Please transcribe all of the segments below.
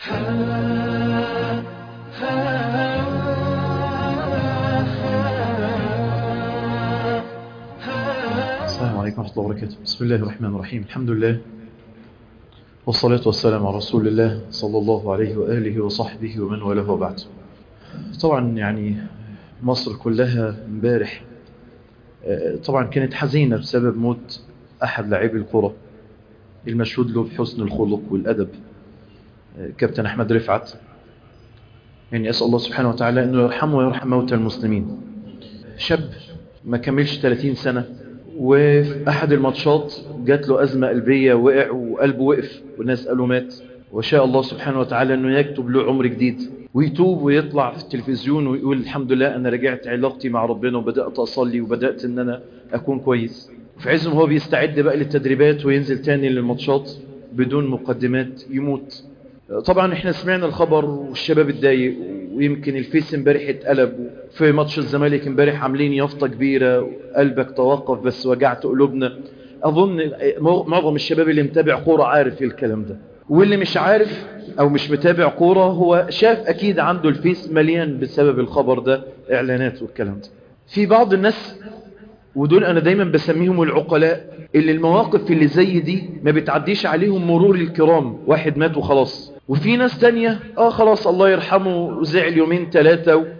السلام عليكم ورحمة الله وبركاته بسم الله الرحمن الرحيم الحمد لله والصلاة والسلام على رسول الله صلى الله عليه وآله وصحبه ومن والاه وبعد طبعا يعني مصر كلها امبارح طبعا كانت حزينة بسبب موت أحد لاعبي الكرة المشهود له بحسن الخلق والأدب كابتن أحمد رفعت يعني أسأل الله سبحانه وتعالى أنه يرحمه ويرحم موتى المسلمين شاب ما كملش 30 سنة وفي أحد الماتشات جات له أزمة قلبية وقع وقلبه وقف والناس قالوا مات وشاء الله سبحانه وتعالى أنه يكتب له عمر جديد ويتوب ويطلع في التلفزيون ويقول الحمد لله أنا رجعت علاقتي مع ربنا وبدأت أصلي وبدأت أن أنا أكون كويس في عز هو بيستعد بقى للتدريبات وينزل تاني للماتشات بدون مقدمات يموت طبعا احنا سمعنا الخبر والشباب اتضايق ويمكن الفيس امبارح اتقلب في ماتش الزمالك امبارح عاملين يافطه كبيره قلبك توقف بس وجعت قلوبنا اظن معظم الشباب اللي متابع كوره عارف الكلام ده واللي مش عارف او مش متابع كوره هو شاف اكيد عنده الفيس مليان بسبب الخبر ده اعلانات والكلام ده في بعض الناس ودول انا دايما بسميهم العقلاء اللي المواقف اللي زي دي ما بتعديش عليهم مرور الكرام واحد مات وخلاص وفي ناس تانية اه خلاص الله يرحمه زعل يومين ثلاثة او,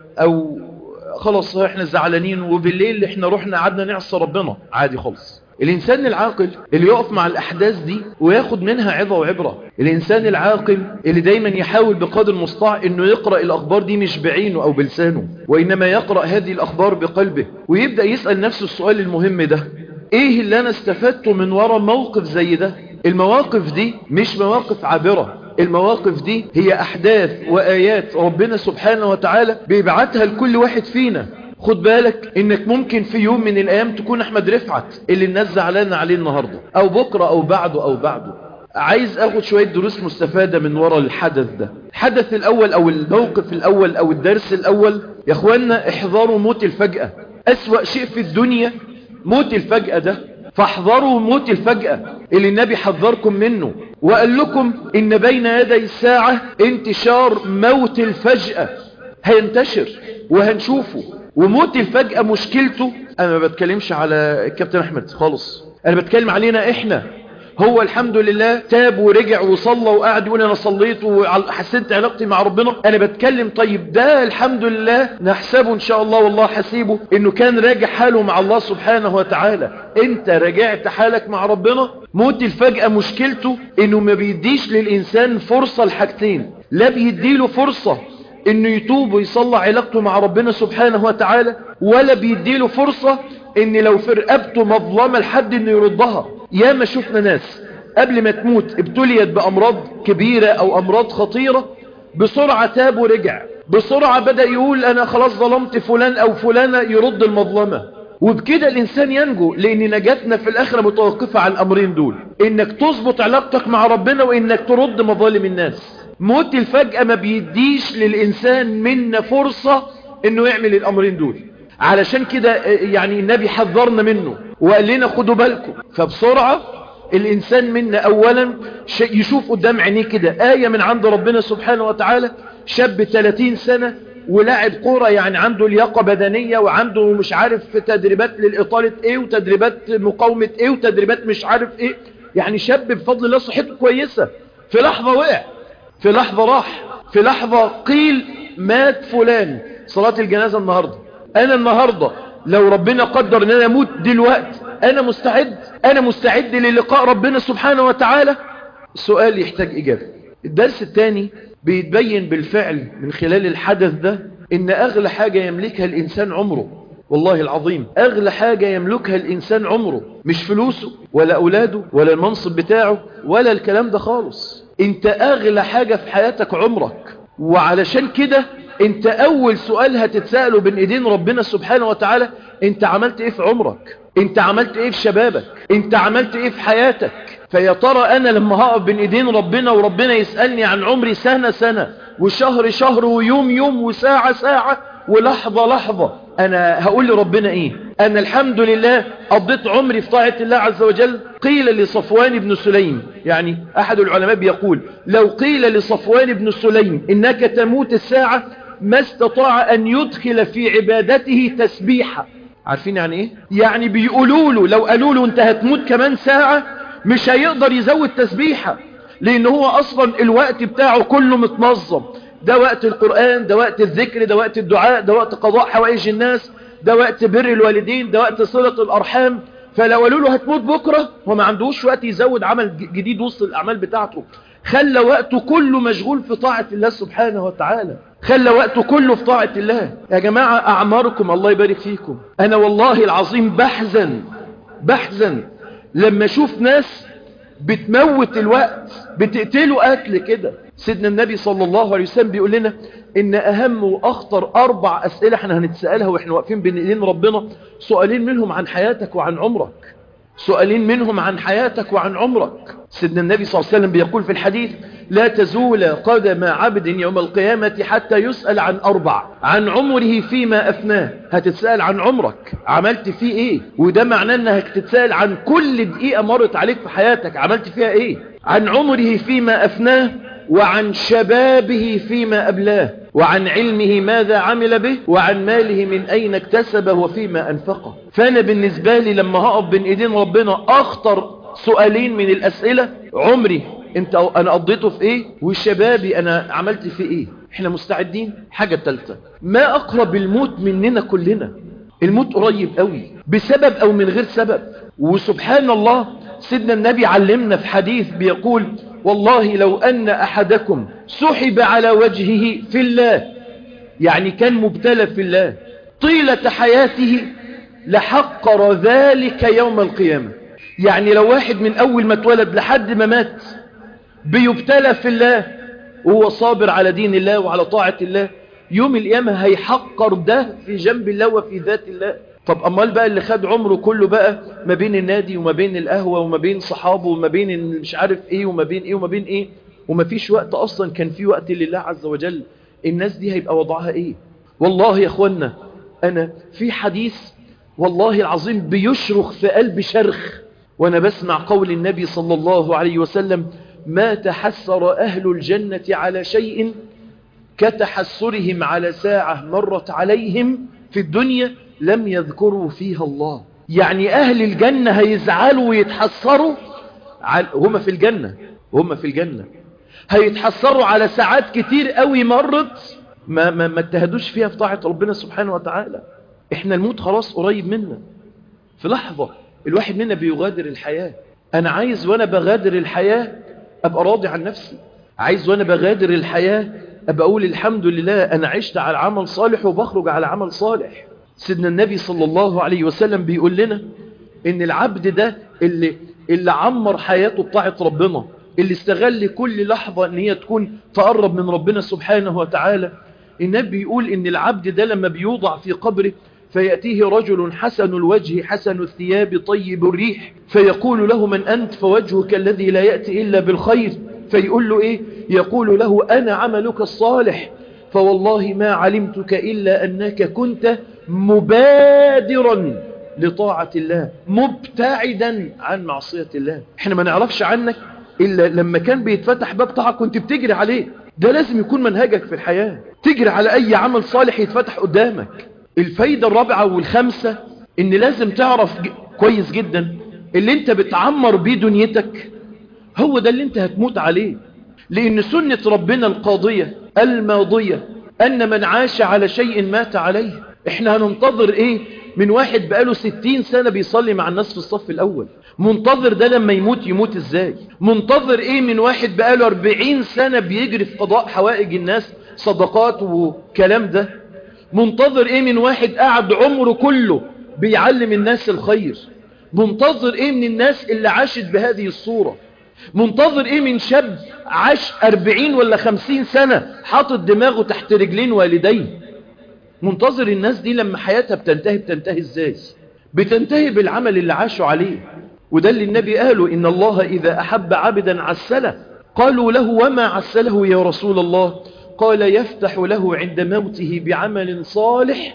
أو خلاص احنا زعلانين وبالليل احنا رحنا قعدنا نعصى ربنا عادي خالص الإنسان العاقل اللي يقف مع الأحداث دي وياخد منها عظة وعبرة الإنسان العاقل اللي دايما يحاول بقدر المستطاع أنه يقرأ الأخبار دي مش بعينه أو بلسانه وإنما يقرأ هذه الأخبار بقلبه ويبدأ يسأل نفسه السؤال المهم ده إيه اللي أنا استفدته من وراء موقف زي ده المواقف دي مش مواقف عابرة المواقف دي هي أحداث وآيات ربنا سبحانه وتعالى بيبعتها لكل واحد فينا خد بالك انك ممكن في يوم من الايام تكون احمد رفعت اللي الناس زعلانه عليه النهاردة او بكرة او بعده او بعده عايز اخد شوية دروس مستفادة من وراء الحدث ده الحدث الاول او الموقف الاول او الدرس الاول يا اخوانا احذروا موت الفجأة اسوأ شيء في الدنيا موت الفجأة ده فاحذروا موت الفجأة اللي النبي حذركم منه وقال لكم ان بين يدي الساعة انتشار موت الفجأة هينتشر وهنشوفه وموت الفجأة مشكلته انا ما بتكلمش على الكابتن احمد خالص انا بتكلم علينا احنا هو الحمد لله تاب ورجع وصلى وقعد يقول انا صليت وحسنت علاقتي مع ربنا انا بتكلم طيب ده الحمد لله نحسبه ان شاء الله والله حسيبه انه كان راجع حاله مع الله سبحانه وتعالى انت رجعت حالك مع ربنا موت الفجأة مشكلته انه ما بيديش للانسان فرصة لحاجتين لا بيديله فرصة انه يتوب ويصلى علاقته مع ربنا سبحانه وتعالى ولا بيديله فرصة ان لو في رقبته مظلمة لحد انه يردها يا ما شفنا ناس قبل ما تموت ابتليت بامراض كبيرة او امراض خطيرة بسرعة تاب ورجع بسرعة بدأ يقول انا خلاص ظلمت فلان او فلانة يرد المظلمة وبكده الانسان ينجو لان نجاتنا في الاخرة متوقفة على الامرين دول انك تظبط علاقتك مع ربنا وانك ترد مظالم الناس موت الفجأة ما بيديش للإنسان منا فرصة انه يعمل الامرين دول علشان كده يعني النبي حذرنا منه وقال لنا خدوا بالكم فبسرعة الإنسان منا أولا يشوف قدام عينيه كده آية من عند ربنا سبحانه وتعالى شاب 30 سنة ولاعب كورة يعني عنده لياقة بدنية وعنده مش عارف في تدريبات للإطالة ايه وتدريبات مقاومة ايه وتدريبات مش عارف ايه يعني شاب بفضل الله صحته كويسة في لحظة وقع في لحظة راح في لحظة قيل مات فلان صلاة الجنازة النهاردة انا النهاردة لو ربنا قدر ان انا اموت دلوقتي انا مستعد انا مستعد للقاء ربنا سبحانه وتعالى السؤال يحتاج اجابة الدرس الثاني بيتبين بالفعل من خلال الحدث ده ان اغلى حاجة يملكها الانسان عمره والله العظيم اغلى حاجة يملكها الانسان عمره مش فلوسه ولا اولاده ولا المنصب بتاعه ولا الكلام ده خالص انت اغلى حاجة في حياتك عمرك وعلشان كده انت اول سؤال هتتسأله بين ايدين ربنا سبحانه وتعالى انت عملت ايه في عمرك انت عملت ايه في شبابك انت عملت ايه في حياتك فيا ترى انا لما هقف بين ايدين ربنا وربنا يسألني عن عمري سنة سنة وشهر شهر ويوم يوم وساعة ساعة ولحظة لحظة انا هقول لربنا ايه انا الحمد لله قضيت عمري في طاعة الله عز وجل قيل لصفوان بن سليم يعني احد العلماء بيقول لو قيل لصفوان بن سليم انك تموت الساعة ما استطاع ان يدخل في عبادته تسبيحة عارفين يعني ايه يعني بيقولوا له لو قالوا له انت هتموت كمان ساعة مش هيقدر يزود تسبيحة لان هو اصلا الوقت بتاعه كله متنظم ده وقت القرآن ده وقت الذكر ده وقت الدعاء ده وقت قضاء حوائج الناس ده وقت بر الوالدين ده وقت صلة الأرحام فلو قالوا له هتموت بكرة هو ما عندوش وقت يزود عمل جديد وسط الأعمال بتاعته خلى وقته كله مشغول في طاعة الله سبحانه وتعالى خلى وقته كله في طاعة الله يا جماعة أعماركم الله يبارك فيكم أنا والله العظيم بحزن بحزن لما أشوف ناس بتموت الوقت بتقتلوا قتل كده سيدنا النبي صلى الله عليه وسلم بيقول لنا ان اهم واخطر اربع اسئلة احنا هنتسألها واحنا واقفين بين ايدين ربنا سؤالين منهم عن حياتك وعن عمرك سؤالين منهم عن حياتك وعن عمرك سيدنا النبي صلى الله عليه وسلم بيقول في الحديث لا تزول قدم عبد يوم القيامة حتى يسأل عن أربع عن عمره فيما أفناه هتتسأل عن عمرك عملت فيه إيه وده معناه أنك تتسأل عن كل دقيقة مرت عليك في حياتك عملت فيها إيه عن عمره فيما أفناه وعن شبابه فيما أبلاه وعن علمه ماذا عمل به وعن ماله من أين اكتسبه وفيما أنفقه فأنا بالنسبة لي لما هقف بين إيدين ربنا أخطر سؤالين من الأسئلة عمري انت انا قضيته في ايه وشبابي انا عملت في ايه احنا مستعدين حاجة تالتة ما اقرب الموت مننا كلنا الموت قريب قوي بسبب او من غير سبب وسبحان الله سيدنا النبي علمنا في حديث بيقول والله لو ان احدكم سحب على وجهه في الله يعني كان مبتلى في الله طيلة حياته لحقر ذلك يوم القيامة يعني لو واحد من اول ما اتولد لحد ما مات بيبتلى في الله وهو صابر على دين الله وعلى طاعة الله يوم القيامة هيحقر ده في جنب الله وفي ذات الله طب أمال بقى اللي خد عمره كله بقى ما بين النادي وما بين القهوة وما بين صحابه وما بين مش عارف ايه وما بين ايه وما بين ايه وما فيش وقت أصلا كان في وقت لله عز وجل الناس دي هيبقى وضعها ايه والله يا اخوانا أنا في حديث والله العظيم بيشرخ في قلب شرخ وأنا بسمع قول النبي صلى الله عليه وسلم ما تحسر أهل الجنة على شيء كتحسرهم على ساعة مرت عليهم في الدنيا لم يذكروا فيها الله يعني أهل الجنة هيزعلوا ويتحسروا هم في الجنة هم في الجنة هيتحسروا على ساعات كتير قوي مرت ما, ما, ما اتهدوش فيها في طاعة ربنا سبحانه وتعالى احنا الموت خلاص قريب منا في لحظة الواحد منا بيغادر الحياة انا عايز وانا بغادر الحياة ابقى راضي عن نفسي عايز وانا بغادر الحياة ابقى اقول الحمد لله انا عشت على عمل صالح وبخرج على عمل صالح سيدنا النبي صلى الله عليه وسلم بيقول لنا ان العبد ده اللي, اللي عمر حياته بطاعة ربنا اللي استغل كل لحظة ان هي تكون تقرب من ربنا سبحانه وتعالى النبي بيقول ان العبد ده لما بيوضع في قبره فيأتيه رجل حسن الوجه حسن الثياب طيب الريح فيقول له من أنت فوجهك الذي لا يأتي إلا بالخير فيقول له إيه يقول له أنا عملك الصالح فوالله ما علمتك إلا أنك كنت مبادرا لطاعة الله مبتعدا عن معصية الله احنا ما نعرفش عنك إلا لما كان بيتفتح باب طاعة كنت بتجري عليه ده لازم يكون منهجك في الحياة تجري على أي عمل صالح يتفتح قدامك الفايدة الرابعة والخامسة ان لازم تعرف ج... كويس جدا اللي انت بتعمر بيه دنيتك هو ده اللي انت هتموت عليه لان سنة ربنا القاضية الماضية ان من عاش على شيء مات عليه احنا هننتظر ايه من واحد بقاله ستين سنة بيصلي مع الناس في الصف الاول منتظر ده لما يموت يموت ازاي منتظر ايه من واحد بقاله اربعين سنة بيجري في قضاء حوائج الناس صدقات وكلام ده منتظر ايه من واحد قاعد عمره كله بيعلم الناس الخير منتظر ايه من الناس اللي عاشت بهذه الصورة منتظر ايه من شاب عاش اربعين ولا خمسين سنة حاطط دماغه تحت رجلين والديه منتظر الناس دي لما حياتها بتنتهي بتنتهي ازاي بتنتهي بالعمل اللي عاشوا عليه وده اللي النبي قاله ان الله اذا احب عبدا عسله قالوا له وما عسله يا رسول الله قال يفتح له عند موته بعمل صالح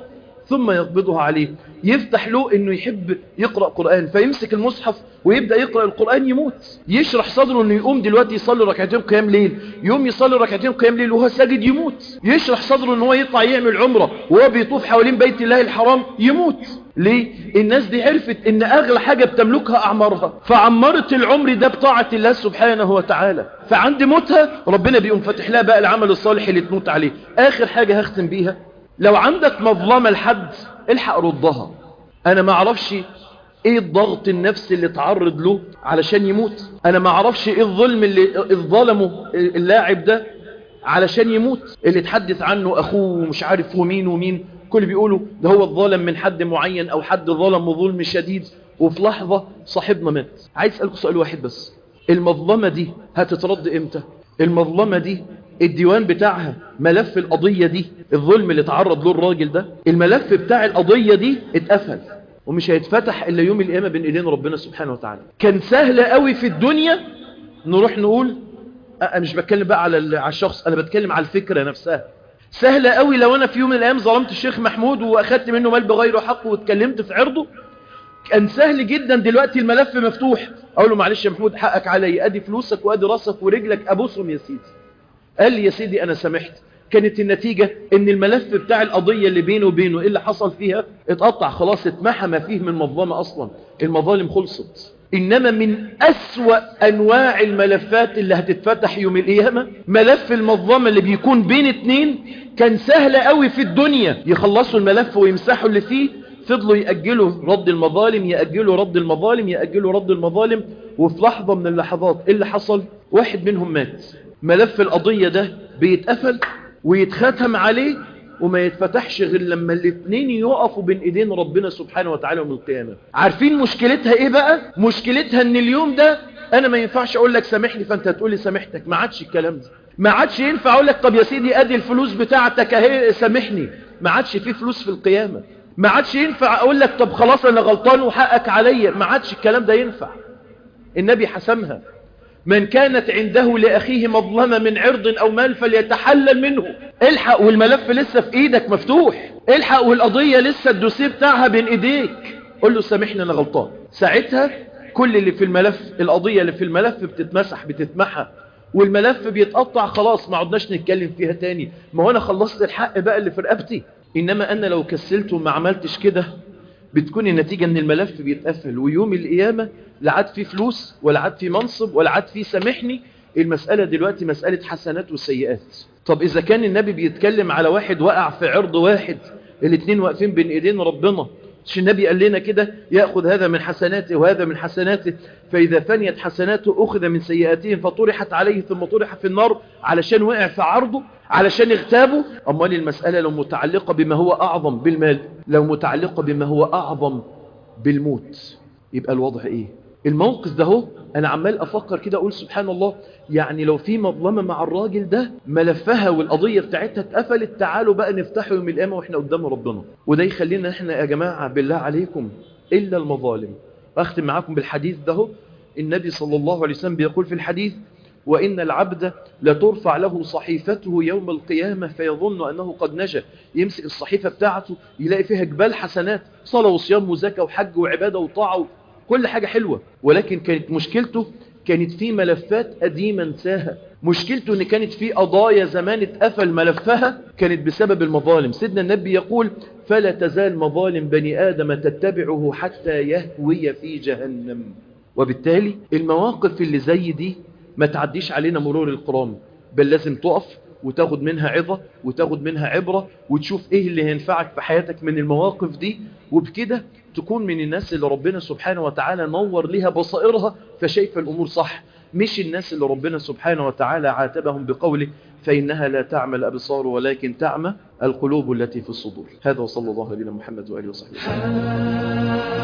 ثم يقبضها عليه يفتح له انه يحب يقرأ قرآن فيمسك المصحف ويبدأ يقرأ القرآن يموت يشرح صدره انه يقوم دلوقتي يصلي ركعتين قيام ليل يقوم يصلي ركعتين قيام ليل وهو ساجد يموت يشرح صدره انه هو يطلع يعمل عمره وهو بيطوف حوالين بيت الله الحرام يموت ليه الناس دي عرفت ان اغلى حاجة بتملكها اعمارها فعمرت العمر ده بطاعة الله سبحانه وتعالى فعند موتها ربنا بيقوم فاتح لها بقى العمل الصالح اللي تموت عليه اخر حاجة هختم بيها لو عندك مظلمة لحد الحق ردها انا ما اعرفش ايه الضغط النفسي اللي تعرض له علشان يموت انا ما اعرفش ايه الظلم اللي ظلمه اللاعب ده علشان يموت اللي تحدث عنه اخوه مش عارف هو مين ومين كل بيقولوا ده هو الظالم من حد معين او حد ظلم ظلم شديد وفي لحظة صاحبنا مات عايز اسألكم سؤال واحد بس المظلمة دي هتترد امتى المظلمة دي الديوان بتاعها ملف القضية دي الظلم اللي تعرض له الراجل ده الملف بتاع القضية دي اتقفل ومش هيتفتح إلا يوم القيامة بين إيدين ربنا سبحانه وتعالى كان سهل قوي في الدنيا نروح نقول أنا مش بتكلم بقى على على الشخص أنا بتكلم على الفكرة نفسها سهل قوي لو أنا في يوم من الأيام ظلمت الشيخ محمود وأخدت منه مال بغير حق واتكلمت في عرضه كان سهل جدا دلوقتي الملف مفتوح أقول له معلش يا محمود حقك علي أدي فلوسك وأدي راسك ورجلك أبوسهم يا سيدي قال لي يا سيدي أنا سمحت كانت النتيجة ان الملف بتاع القضية اللي بينه وبينه ايه اللي حصل فيها اتقطع خلاص اتمحى ما فيه من مظلمة اصلا المظالم خلصت انما من اسوأ انواع الملفات اللي هتتفتح يوم القيامة ملف المظلمة اللي بيكون بين اتنين كان سهل قوي في الدنيا يخلصوا الملف ويمسحوا اللي فيه فضلوا يأجلوا رد المظالم يأجلوا رد المظالم يأجلوا رد المظالم وفي لحظة من اللحظات ايه اللي حصل واحد منهم مات ملف القضية ده بيتقفل ويتختم عليه وما يتفتحش غير لما الاثنين يقفوا بين ايدين ربنا سبحانه وتعالى يوم القيامة عارفين مشكلتها ايه بقى مشكلتها ان اليوم ده انا ما ينفعش اقول لك سامحني فانت تقول لي سامحتك ما عادش الكلام ده ما عادش ينفع اقول لك طب يا سيدي ادي الفلوس بتاعتك اهي سامحني ما عادش في فلوس في القيامة ما عادش ينفع اقول لك طب خلاص انا غلطان وحقك عليا ما عادش الكلام ده ينفع النبي حسمها من كانت عنده لأخيه مظلمة من عرض أو مال فليتحلل منه الحق والملف لسه في إيدك مفتوح الحق والقضية لسه الدوسيه بتاعها بين إيديك قل له سامحني أنا غلطان ساعتها كل اللي في الملف القضية اللي في الملف بتتمسح بتتمحى والملف بيتقطع خلاص ما عدناش نتكلم فيها تاني ما هو أنا خلصت الحق بقى اللي في رقبتي إنما أنا لو كسلت وما عملتش كده بتكون النتيجة ان الملف بيتقفل ويوم القيامة لا عاد في فلوس ولا عاد في منصب ولا عاد في سامحني المسألة دلوقتي مسألة حسنات وسيئات طب إذا كان النبي بيتكلم على واحد وقع في عرض واحد الاثنين واقفين بين ايدين ربنا مش النبي قال لنا كده يأخذ هذا من حسناته وهذا من حسناته فإذا فنيت حسناته أخذ من سيئاتهم فطرحت عليه ثم طرح في النار علشان وقع في عرضه علشان اغتابه أمال المسألة لو متعلقة بما هو أعظم بالمال لو متعلقة بما هو أعظم بالموت يبقى الوضع إيه الموقف ده هو أنا عمال أفكر كده أقول سبحان الله يعني لو في مظلمة مع الراجل ده ملفها والقضية بتاعتها اتقفلت تعالوا بقى نفتحه يوم القيامة وإحنا قدام ربنا وده يخلينا إحنا يا جماعة بالله عليكم إلا المظالم أختم معاكم بالحديث ده هو النبي صلى الله عليه وسلم بيقول في الحديث وإن العبد لترفع له صحيفته يوم القيامة فيظن أنه قد نجا يمسك الصحيفة بتاعته يلاقي فيها جبال حسنات صلاة وصيام وزكاة وحج وعبادة وطاعة كل حاجة حلوة ولكن كانت مشكلته كانت في ملفات قديمة انساها مشكلته ان كانت في قضايا زمان اتقفل ملفها كانت بسبب المظالم سيدنا النبي يقول فلا تزال مظالم بني آدم تتبعه حتى يهوي في جهنم وبالتالي المواقف اللي زي دي ما تعديش علينا مرور القرام بل لازم تقف وتاخد منها عظة وتاخد منها عبرة وتشوف ايه اللي هينفعك في حياتك من المواقف دي وبكده تكون من الناس اللي ربنا سبحانه وتعالى نور لها بصائرها فشايفة الأمور صح مش الناس اللي ربنا سبحانه وتعالى عاتبهم بقوله فإنها لا تعمى الأبصار ولكن تعمى القلوب التي في الصدور هذا وصلى الله على نبينا محمد وآله وصحبه وسلم